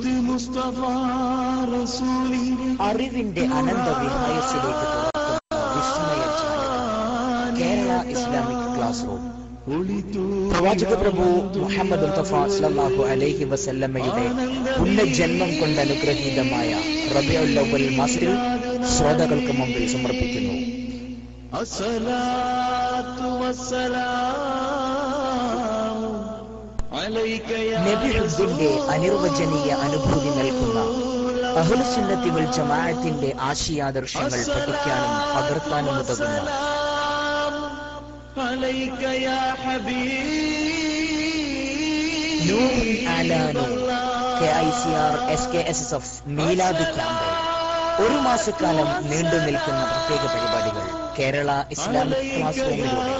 മുത്ത് മുസ്തഫ റസൂലിന്റെ അറിവിന്റെ അനന്ത വിഹായസിലേക്ക് തുറക്കുന്ന വിസ്മയ കേരള ഇസ്ലാമിക് ക്ലാസ് റൂം പ്രവാചക പ്രഭു മുഹമ്മദ് മുസ്തഫ സല്ലല്ലാഹു അലൈഹി വസല്ലമയുടെ പുണ്യജന്മം കൊണ്ട് അനുഗ്രഹീതമായ റബിയുൽ അവ്വൽ മാസത്തിൽ ശ്രോതാക്കൾക്ക് മുമ്പിൽ സമർപ്പിക്കുന്നു അസ്സലാത്തു വസ്സലാമു അലൈക യാ നബിഹുദ്ദിന്റെ അനിർവചനീയ അനുഭൂതി നൽകുന്ന അഹ്ലുസുന്നത്തി വൽ ജമാഅത്തിന്റെ ആശയാദർശങ്ങൾ പഠിക്കാനും പകർത്താനും ഉതകുന്ന عليك يا حبيب നൂറുൻ അലാ നൂർ K I C R S K S S F മീലാദ് ക്യാമ്പ് ഒരു മാസക്കാലം നീണ്ടു നിൽക്കുന്ന പ്രത്യേക പരിപാടികൾ കേരള ഇസ്ലാമിക് ക്ലാസ് റൂമിലൂടെ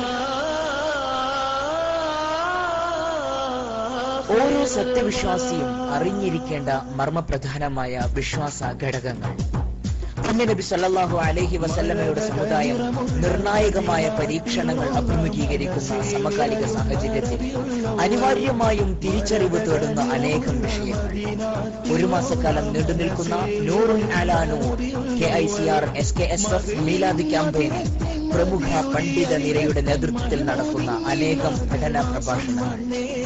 ഓരോ സത്യവിശ്വാസിയും അറിഞ്ഞിരിക്കേണ്ട മർമ്മപ്രധാനമായ വിശ്വാസ ഘടകങ്ങൾ പുണ്യനബി സല്ലല്ലാഹു അലൈഹി വസല്ലമയുടെ സമുദായം നിർണായകമായ പരീക്ഷണങ്ങൾ അഭിമുഖീകരിക്കുന്ന സമകാലിക സാഹചര്യത്തിൽ അനിവാര്യമായും തിരിച്ചറിവ് തേടുന്ന അനേകം വിഷയങ്ങൾ ഒരു മാസക്കാലം നീണ്ടു നിൽക്കുന്ന നൂറുൻ അലാ നൂർ K I C R S K S F മീലാദ് ക്യാമ്പയിനിൽ പ്രമുഖ പണ്ഡിത നിരയുടെ നേതൃത്വത്തിൽ നടക്കുന്ന അനേകം പഠന പ്രഭാഷണങ്ങൾ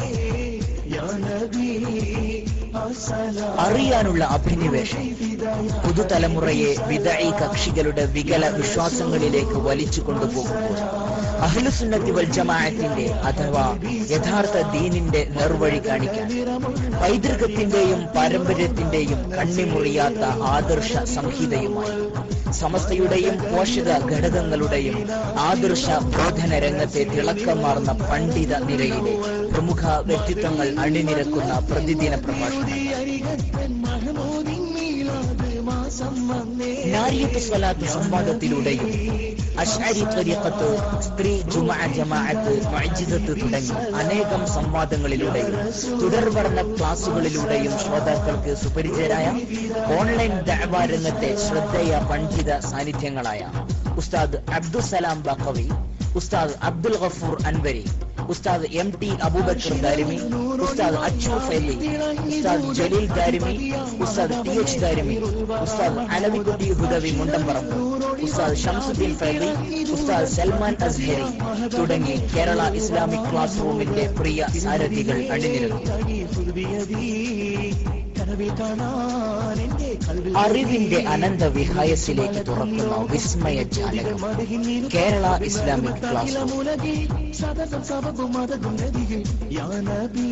അറിയാനുള്ള അഭിനിവേശം പുതുതലമുറയെ വിദഈ കക്ഷികളുടെ വികല വിശ്വാസങ്ങളിലേക്ക് വലിച്ചു കൊണ്ടുപോകുമ്പോൾ അഹ്ലുസുന്നത്തി വൽ ജമാഅത്തിന്റെ അഥവാ യഥാർത്ഥ ദീനിന്റെ നേർവഴി കാണിക്കാൻ പൈതൃകത്തിന്റെയും പാരമ്പര്യത്തിന്റെയും കണ്ണിമുറിയാത്ത ആദർശ സംഹിതയുമായി സമസ്തയുടെയും പോഷക ഘടകങ്ങളുടെയും ആദർശ ബോധന രംഗത്തെ തിളക്കമാർന്ന പണ്ഡിത നിരയിലെ പ്രമുഖ വ്യക്തിത്വങ്ങൾ അണിനിരക്കുന്ന പ്രതിദിന പ്രഭാഷണം നാരിയത്ത് സ്വലാത്ത് സംവാദത്തിലൂടെയും അഷ്അരി ത്വരീഖത്ത് സ്ത്രീ ജുമഅ ജമാഅത്ത് മുഅ്ജിദത്ത് തുടങ്ങി അനേകം സംവാദങ്ങളിലൂടെയും തുടർവർണ്ണ ക്ലാസുകളിലൂടെയും ശ്രോതാക്കൾക്ക് സുപരിചിതരായ ഓൺലൈൻ ദഅവ രംഗത്തെ ശ്രദ്ധേയ പണ്ഡിത സാന്നിധ്യങ്ങളായ ഉസ്താദ് അബ്ദുസലാം ബഖവി ഉസ്താദ് അബ്ദുൽ ഗഫൂർ അൻവരി ഉസ്താദ് എം ടി അബൂബക്കർ ദാരിമി ഉസ്താദ് അച്ചു ഫൈലി ഉസ്താദ് ജലീൽ ദാരിമി ഉസ്താദ് ടി എച്ച് ദാരിമി ഉസ്താദ് അലവിക്കുട്ടി ഹുദവി മുണ്ടമ്പറമ്പ് ഉസ്താദ് ഷംസുദ്ദീൻ ഫൈലി ഉസ്താദ് സൽമാൻ അസ്ഹരി തുടങ്ങി കേരള ഇസ്ലാമിക് ക്ലാസ് റൂമിന്റെ പ്രിയ സാരഥികൾ അണിനിരന്നു അറിവിന്റെ അനന്ത വിഹായസിലേക്ക് തുറക്കുന്ന വിസ്മയ ജാലകം കേരള ഇസ്ലാമിക് ക്ലാസ് റൂം സദസം സബബും മതകും നദിയിൽ യാ നബി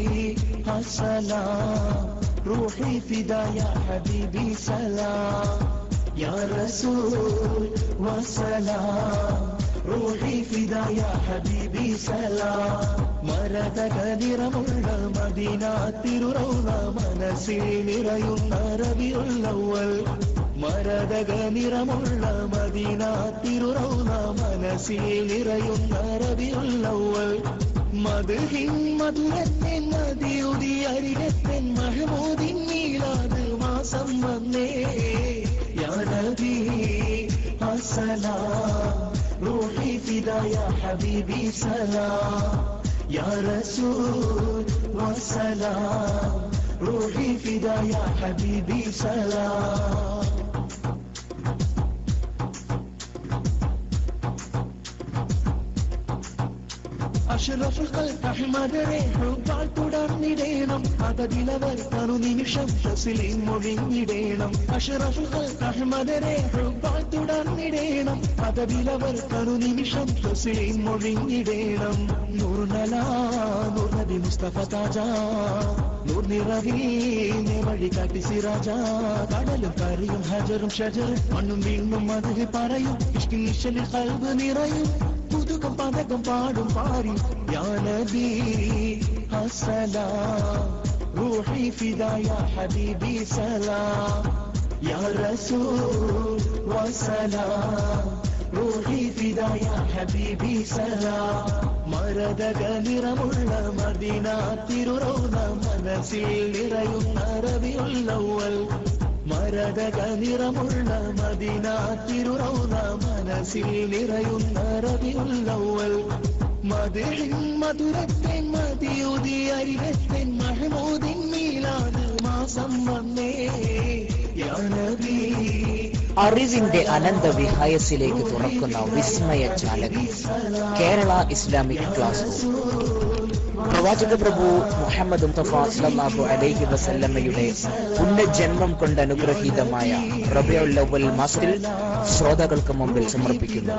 അസ്സലാം റൂഹി ഫിദാ യാ ഹബീബി സലാം യാ റസൂൽ വസലാം റൂഹി ഫിദാ യാ ഹബീബി സലാം മരതക നിറമുള്ള മദീന തിരുറൗള മനസ്സിൽ നിറയുന്ന റബിയുള്ളവൽ മരതക നിറമുള്ള മദീന തിരുറൗള മനസ്സിൽ നിറയുന്ന റബിയുള്ളവൽ മധുഹിൻ മധുരത്തിൻ നദിയുടി അരികത്തിൻ മഹമൂദിൻ മീലാത് മാസം വന്നേ യാ നബി അസ്സലാം റൂഹി ഫിദാ യാ ഹബീബി സലാം യാ റസൂൽ വസലാം റൂഹി ഫിദാ യാ ഹബീബി സലാം അഷറഫുൽ ഖൽഖ് അഹ്മദരെ ഹുബ്ബാൽ തുടർന്നിടേണം അതതിലവർ തനു നിമിഷം തസ്ലീം മൊഴിഞ്ഞിടേണം അഷറഫുൽ ഖൽഖ് അഹ്മദരെ ഹുബ്ബാൽ തുടർന്നിടേണം അതതിലവർ തനു നിമിഷം തസ്ലീം മൊഴിഞ്ഞിടേണം നൂർനല നൂർ നബി മുസ്തഫ താജ നൂർ നിറവിൽ വഴി കാട്ടി സിറാജ കടലും കരയും ഹജറും ഷജറും മണ്ണും വീണ്ടും അതിൽ പറയും ഇഷ്കിൽ കൽബ് നിറയും പുതുക്കം പതകം പാടും പാരി യാ നബി അസ്സലാം റൂഹി ഫിദാ യാ ഹബീബി സലാം യാ റസൂൽ വസലാം റൂഹി ഫിദാ യാ ഹബീബി സലാം മരതക നിറമുള്ള മദീന തിരുറൗന മനസ്സിൽ നിറയുന്ന റബിയുള്ളവൽ മരതക നിറമുള്ള മദീന തിരുറൗന മനസ്സിൽ നിറയുന്ന റബിയുള്ളവൽ മധുരിൻ മധുരത്തിൻ മതിയുതി അരികത്തിൻ മഹമൂദിൻ മീലാത് മാസം വന്നേ യാ നബി അറിവിന്റെ അനന്ത വിഹായസിലേക്ക് തുറക്കുന്ന വിസ്മയ ചാലകം കേരള ഇസ്ലാമിക് ക്ലാസ് റൂം പ്രവാചക പ്രഭു മുഹമ്മദ് മുസ്തഫ സല്ലല്ലാഹു അലൈഹി വസല്ലമയുടെ പുണ്യജന്മം കൊണ്ട് അനുഗ്രഹീതമായ റബിയുൽ അവൽ മാസത്തിൽ ശ്രോതാക്കൾക്ക് മുമ്പിൽ സമർപ്പിക്കുന്നു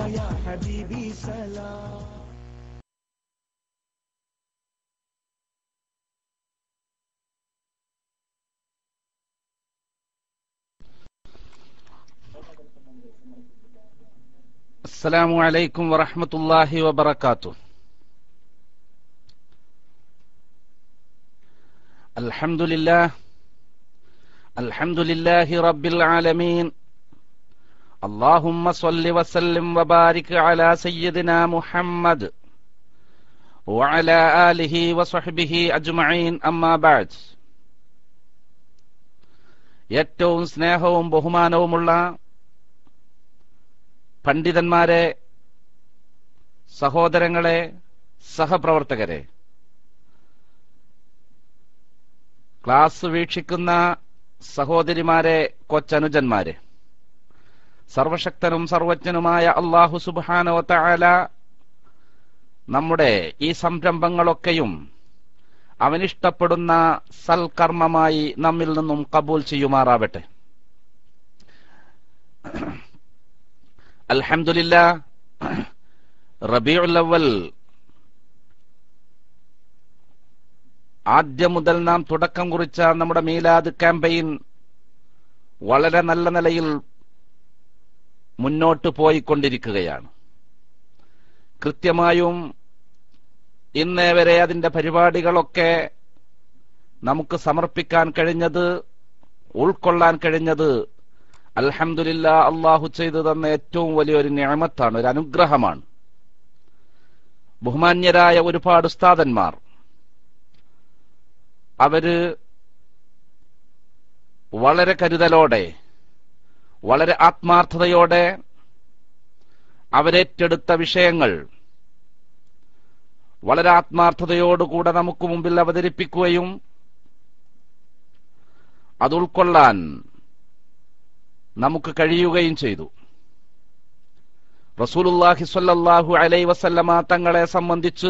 السلام عليكم ورحمة الله وبركاته الحمد لله الحمد لله رب العالمين اللهم صل وسلم وبارك على سيدنا محمد وعلى آله وصحبه أجمعين أما بعد ഏറ്റവും സ്നേഹവും ബഹുമാനവുമുള്ള പണ്ഡിതന്മാരെ സഹോദരങ്ങളെ സഹപ്രവർത്തകരെ ക്ലാസ് വീക്ഷിക്കുന്ന സഹോദരിമാരെ കൊച്ചനുജന്മാരെ സർവശക്തനും സർവജ്ഞനുമായ അള്ളാഹു സുബാനോ തആല നമ്മുടെ ഈ സംരംഭങ്ങളൊക്കെയും അവനിഷ്ടപ്പെടുന്ന സൽക്കർമ്മമായി നമ്മിൽ നിന്നും കബൂൽ ചെയ്യുമാറാവട്ടെ അൽഹംദുലില്ലാ റബീഉൽ അവൽ ആദ്യം മുതൽ നാം തുടക്കം കുറിച്ച നമ്മുടെ മീലാദ് ക്യാമ്പയിൻ വളരെ നല്ല നിലയിൽ മുന്നോട്ട് പോയിക്കൊണ്ടിരിക്കുകയാണ് കൃത്യമായും ഇന്നേ വരെ അതിന്റെ പരിപാടികളൊക്കെ നമുക്ക് സമർപ്പിക്കാൻ കഴിഞ്ഞത് ഉൾക്കൊള്ളാൻ കഴിഞ്ഞത് അൽഹംദുലില്ല അള്ളാഹു ചെയ്തു തന്ന ഏറ്റവും വലിയൊരു ഞാമത്താണ് ഒരു അനുഗ്രഹമാണ് ബഹുമാന്യരായ ഒരുപാട് ഉസ്താദന്മാർ അവര് വളരെ കരുതലോടെ വളരെ ആത്മാർത്ഥതയോടെ അവരേറ്റെടുത്ത വിഷയങ്ങൾ വളരെ ആത്മാർത്ഥതയോടുകൂടെ നമുക്ക് മുമ്പിൽ അവതരിപ്പിക്കുകയും അത് ഉൾക്കൊള്ളാൻ നമുക്ക് കഴിയുകയും ചെയ്തു റസൂലുല്ലാഹി സ്വല്ലല്ലാഹു അലൈ വസല്ലമ തങ്ങളെ സംബന്ധിച്ച്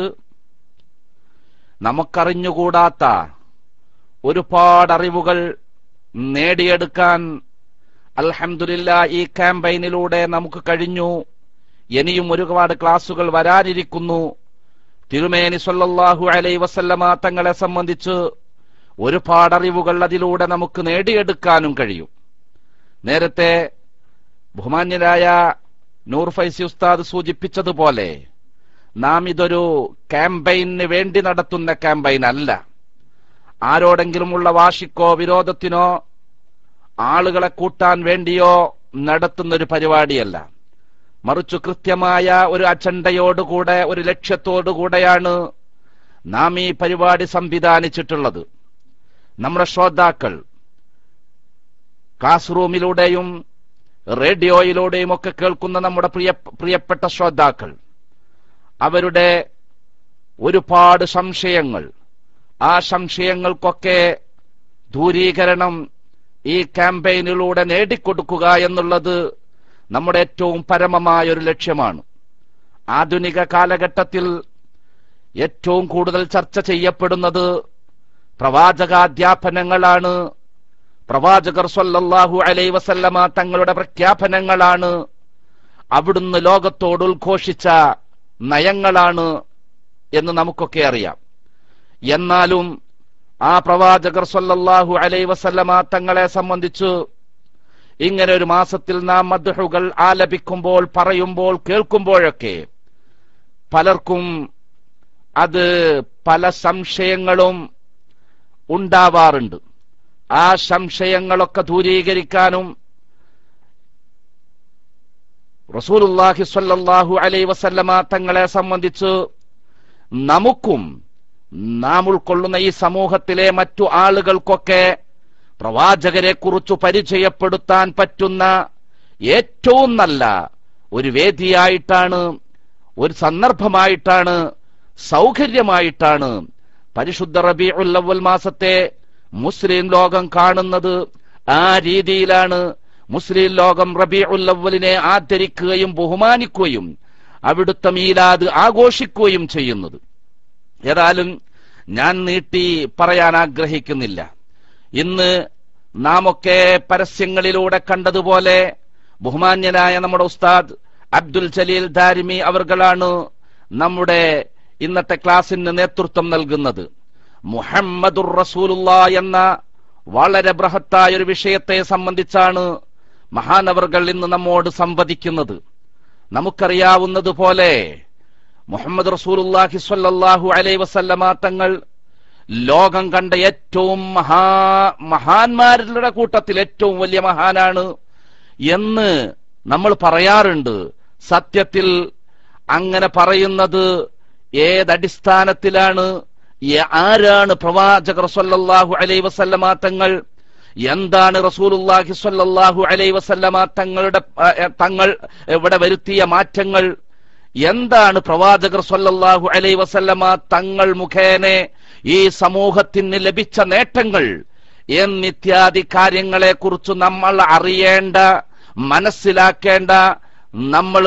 നമുക്കറിഞ്ഞുകൂടാത്ത ഒരുപാട് അറിവുകൾ നേടിയെടുക്കാൻ അൽഹംദുലില്ല ഈ ക്യാമ്പയിനിലൂടെ നമുക്ക് കഴിഞ്ഞു ഇനിയും ഒരുപാട് ക്ലാസുകൾ വരാനിരിക്കുന്നു തിരുമേനി സ്വല്ലല്ലാഹു അലൈ വസല്ലമ തങ്ങളെ സംബന്ധിച്ച് ഒരുപാട് അറിവുകൾ അതിലൂടെ നമുക്ക് നേടിയെടുക്കാനും കഴിയും നേരത്തെ ബഹുമാന്യരായ നൂർ ഫൈസി ഉസ്താദ് സൂചിപ്പിച്ചതുപോലെ നാം ഇതൊരു ക്യാമ്പയിന് വേണ്ടി നടത്തുന്ന ക്യാമ്പയിൻ അല്ല ആരോടെങ്കിലുമുള്ള വാശിക്കോ വിരോധത്തിനോ ആളുകളെ കൂട്ടാൻ വേണ്ടിയോ നടത്തുന്ന ഒരു പരിപാടിയല്ല മറിച്ചു കൃത്യമായ ഒരു അജണ്ടയോടുകൂടെ ഒരു ലക്ഷ്യത്തോടുകൂടെയാണ് നാം ഈ പരിപാടി സംവിധാനിച്ചിട്ടുള്ളത് നമ്മുടെ ശ്രോതാക്കൾ ക്ലാസ് റൂമിലൂടെയും റേഡിയോയിലൂടെയും ഒക്കെ കേൾക്കുന്ന നമ്മുടെ പ്രിയ പ്രിയപ്പെട്ട ശ്രോതാക്കൾ അവരുടെ ഒരുപാട് സംശയങ്ങൾ ആ സംശയങ്ങൾക്കൊക്കെ ദൂരീകരണം ഈ ക്യാമ്പയിനിലൂടെ നേടിക്കൊടുക്കുക എന്നുള്ളത് നമ്മുടെ ഏറ്റവും പരമമായ ഒരു ലക്ഷ്യമാണ് ആധുനിക കാലഘട്ടത്തിൽ ഏറ്റവും കൂടുതൽ ചർച്ച ചെയ്യപ്പെടുന്നത് പ്രവാചകാധ്യാപനങ്ങളാണ് പ്രവാചകർ സ്വല്ലല്ലാഹു അലൈ വസല്ലമ തങ്ങളുടെ പ്രഖ്യാപനങ്ങളാണ് അവിടുന്ന് ലോകത്തോട് ഉദ്ഘോഷിച്ച നയങ്ങളാണ് എന്ന് നമുക്കൊക്കെ അറിയാം എന്നാലും ആ പ്രവാചകർ സ്വല്ലല്ലാഹു അലൈ വസല്ലമ തങ്ങളെ സംബന്ധിച്ച് ഇങ്ങനെ ഒരു മാസത്തിൽ നാം മദ്ഹുകൾ ആലപിക്കുമ്പോൾ പറയുമ്പോൾ കേൾക്കുമ്പോഴൊക്കെ പലർക്കും അത് പല സംശയങ്ങളും ഉണ്ടാവാറുണ്ട് ആ സംശയങ്ങളൊക്കെ ദൂരീകരിക്കാനും റസൂലുല്ലാഹി സ്വല്ലല്ലാഹു അലൈ വസല്ലമ തങ്ങളെ സംബന്ധിച്ച് നമുക്കും നാം ഉൾക്കൊള്ളുന്ന ഈ സമൂഹത്തിലെ മറ്റു ആളുകൾക്കൊക്കെ പ്രവാചകരെ കുറിച്ച് പരിചയപ്പെടുത്താൻ പറ്റുന്ന ഏറ്റവും നല്ല ഒരു വേദിയായിട്ടാണ് ഒരു സന്ദർഭമായിട്ടാണ് സൗകര്യമായിട്ടാണ് പരിശുദ്ധ റബീഉൽ അവ്വൽ മാസത്തെ മുസ്ലിം ലോകം കാണുന്നത് ആ രീതിയിലാണ് മുസ്ലിം ലോകം റബീഉൽ അവ്വലിനെ ആദരിക്കുകയും ബഹുമാനിക്കുകയും അവിടുത്തെ മീലാദ് ആഘോഷിക്കുകയും ചെയ്യുന്നത് ഏതായാലും ഞാൻ നീട്ടി പറയാൻ ആഗ്രഹിക്കുന്നില്ല ഇന്ന് നാം ഒക്കെ പരസ്യങ്ങളിലൂടെ കണ്ടതുപോലെ ബഹുമാന്യനായ നമ്മുടെ ഉസ്താദ് അബ്ദുൽ ജലീൽ ദാരിമി അവർകളാണ് നമ്മുടെ ഇന്നത്തെ ക്ലാസ്സിന് നേതൃത്വം നൽകുന്നത് മുഹമ്മദുർ റസൂലുള്ള എന്ന വളരെ ബൃഹത്തായ ഒരു വിഷയത്തെ സംബന്ധിച്ചാണ് മഹാനവർകൾ ഇന്ന് നമ്മോട് സംവദിക്കുന്നത് നമുക്കറിയാവുന്നതുപോലെ മുഹമ്മദ് റസൂലുല്ലാഹി സ്വല്ലല്ലാഹു അലൈഹി വസല്ലമ തങ്ങൾ ലോകം കണ്ട ഏറ്റവും മഹാ മഹാന്മാരുടെ കൂട്ടത്തിൽ ഏറ്റവും വലിയ മഹാനാണ് എന്ന് നമ്മൾ പറയാറുണ്ട് സത്യത്തിൽ അങ്ങനെ പറയുന്നത് ഏതടിസ്ഥാനത്തിലാണ് എ- ആരാണ് പ്രവാചകർ സ്വല്ലല്ലാഹു അലൈഹി വസല്ലമ തങ്ങൾ എന്താണ് റസൂലുള്ളാഹി സ്വല്ലല്ലാഹു അലൈഹി വസല്ലമ തങ്ങളുടെ ആ, എ, തങ്ങൾ ഇവിടെ വരുത്തിയ മാറ്റങ്ങൾ എന്താണ് പ്രവാചകർ സ്വല്ലല്ലാഹു അലൈഹി വസല്ലമ തങ്ങൾ മുഖേന ഈ സമൂഹത്തിന് ലഭിച്ച നേട്ടങ്ങൾ എന്നിത്യാദി കാര്യങ്ങളെ കുറിച്ച് നമ്മൾ അറിയേണ്ട മനസ്സിലാക്കേണ്ട നമ്മൾ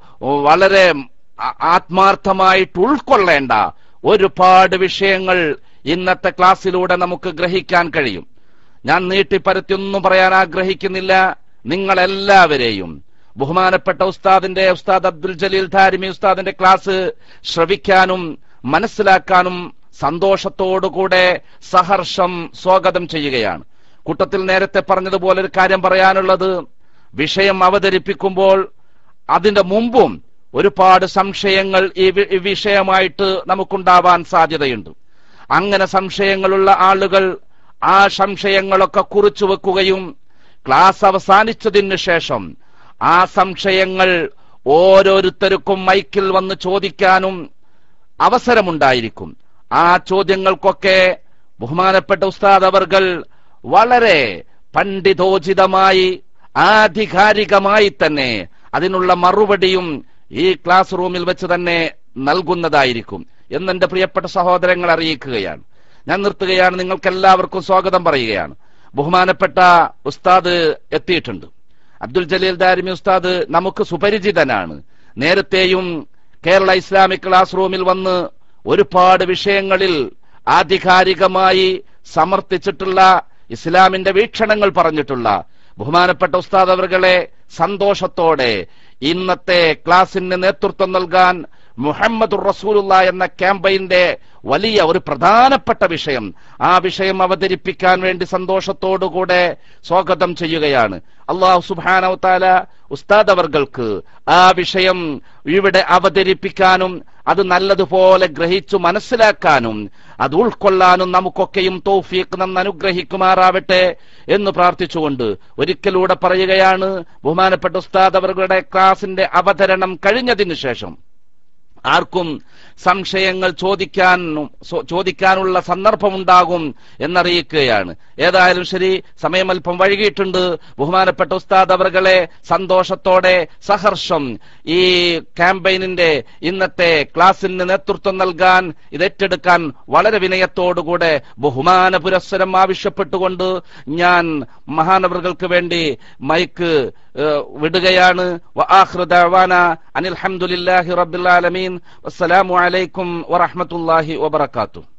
വളരെ ആ- ആത്മാർത്ഥമായിട്ട് ഉൾക്കൊള്ളേണ്ട ഒരുപാട് വിഷയങ്ങൾ ഇന്നത്തെ ക്ലാസ്സിലൂടെ നമുക്ക് ഗ്രഹിക്കാൻ കഴിയും ഞാൻ നീട്ടിപ്പരത്തിയൊന്നും പറയാൻ ആഗ്രഹിക്കുന്നില്ല നിങ്ങളെല്ലാവരെയും ബഹുമാനപ്പെട്ട ഉസ്താദിന്റെ ഉസ്താദ് അബ്ദുൽ ജലീൽ ധാരിമി ഉസ്താദിന്റെ ക്ലാസ് ശ്രവിക്കാനും മനസ്സിലാക്കാനും സന്തോഷത്തോടുകൂടെ സഹർഷം സ്വാഗതം ചെയ്യുകയാണ് കൂട്ടത്തിൽ നേരത്തെ പറഞ്ഞതുപോലെ ഒരു കാര്യം പറയാനുള്ളത് വിഷയം അവതരിപ്പിക്കുമ്പോൾ അതിന്റെ മുമ്പും ഒരുപാട് സംശയങ്ങൾ ഈ വി- ഈ വിഷയമായിട്ട് നമുക്കുണ്ടാവാൻ സാധ്യതയുണ്ട് അങ്ങനെ സംശയങ്ങളുള്ള ആളുകൾ ആ സംശയങ്ങളൊക്കെ കുറിച്ചു വെക്കുകയും ക്ലാസ് അവസാനിച്ചതിന് ശേഷം ആ സംശയങ്ങൾ ഓരോരുത്തർക്കും മൈക്കിൽ വന്ന് ചോദിക്കാനും അവസരമുണ്ടായിരിക്കും ആ ചോദ്യങ്ങൾക്കൊക്കെ ബഹുമാനപ്പെട്ട ഉസ്താദ് അവർകൾ വളരെ പണ്ഡിതോചിതമായി ആധികാരികമായി തന്നെ അതിനുള്ള മറുപടിയും ഈ ക്ലാസ് റൂമിൽ വെച്ച് തന്നെ നൽകുന്നതായിരിക്കും എന്നെന്റെ പ്രിയപ്പെട്ട സഹോദരങ്ങൾ അറിയിക്കുകയാണ് ഞാൻ നിർത്തുകയാണ് നിങ്ങൾക്ക് എല്ലാവർക്കും സ്വാഗതം പറയുകയാണ് ബഹുമാനപ്പെട്ട ഉസ്താദ് എത്തിയിട്ടുണ്ട് അബ്ദുൽ ജലീൽ ദാരിമി ഉസ്താദ് നമുക്ക് സുപരിചിതനാണ് നേരത്തെയും കേരള ഇസ്ലാമിക് ക്ലാസ് റൂമിൽ വന്ന് ഒരുപാട് വിഷയങ്ങളിൽ ആധികാരികമായി സമർത്ഥിച്ചിട്ടുള്ള ഇസ്ലാമിന്റെ വീക്ഷണങ്ങൾ പറഞ്ഞിട്ടുള്ള ബഹുമാനപ്പെട്ട ഉസ്താദ് അവറുകളെ സന്തോഷത്തോടെ ഇന്നത്തെ ക്ലാസിന് നേതൃത്വം നൽകാൻ മുഹമ്മദ് റസൂലുള്ള എന്ന ക്യാമ്പയിന്റെ വലിയ ഒരു പ്രധാനപ്പെട്ട വിഷയം ആ വിഷയം അവതരിപ്പിക്കാൻ വേണ്ടി സന്തോഷത്തോടുകൂടെ സ്വാഗതം ചെയ്യുകയാണ് അള്ളാഹു സുബാനവത്താല ഉസ്താദ് അവർക്ക് ആ വിഷയം ഇവിടെ അവതരിപ്പിക്കാനും അത് നല്ലതുപോലെ ഗ്രഹിച്ചു മനസ്സിലാക്കാനും അത് ഉൾക്കൊള്ളാനും നമുക്കൊക്കെയും തൗഫീഖ് നന്ന് അനുഗ്രഹിക്കുമാറാവട്ടെ എന്ന് പ്രാർത്ഥിച്ചുകൊണ്ട് ഒരിക്കലൂടെ പറയുകയാണ് ബഹുമാനപ്പെട്ട ഉസ്താദ് അവരുടെ ക്ലാസിന്റെ അവതരണം കഴിഞ്ഞതിന് ശേഷം ആർക്കും സംശയങ്ങൾ ചോദിക്കാൻ ചോദിക്കാനുള്ള സന്ദർഭമുണ്ടാകും എന്നറിയിക്കുകയാണ് ഏതായാലും ശരി സമയം അല്പം വൈകിയിട്ടുണ്ട് ബഹുമാനപ്പെട്ട ഉസ്താദ് അവർകളെ സന്തോഷത്തോടെ സഹർഷം ഈ ക്യാമ്പയിനിന്റെ ഇന്നത്തെ ക്ലാസ്സിന് നേതൃത്വം നൽകാൻ ഇത് ഏറ്റെടുക്കാൻ വളരെ വിനയത്തോടുകൂടെ ബഹുമാന പുരസ്സരം ആവശ്യപ്പെട്ടുകൊണ്ട് ഞാൻ മഹാനവറുകൾക്ക് വേണ്ടി മൈക്ക് ഏഹ്, വിടുകയാണ് വആഖിറു ദഅവാന അനിൽ ഹംദുലില്ലാഹി റബ്ബിൽ ആലമീൻ വസ്സലാമു അലൈക്കും വറഹ്മത്തുള്ളാഹി വബറകാതുഹു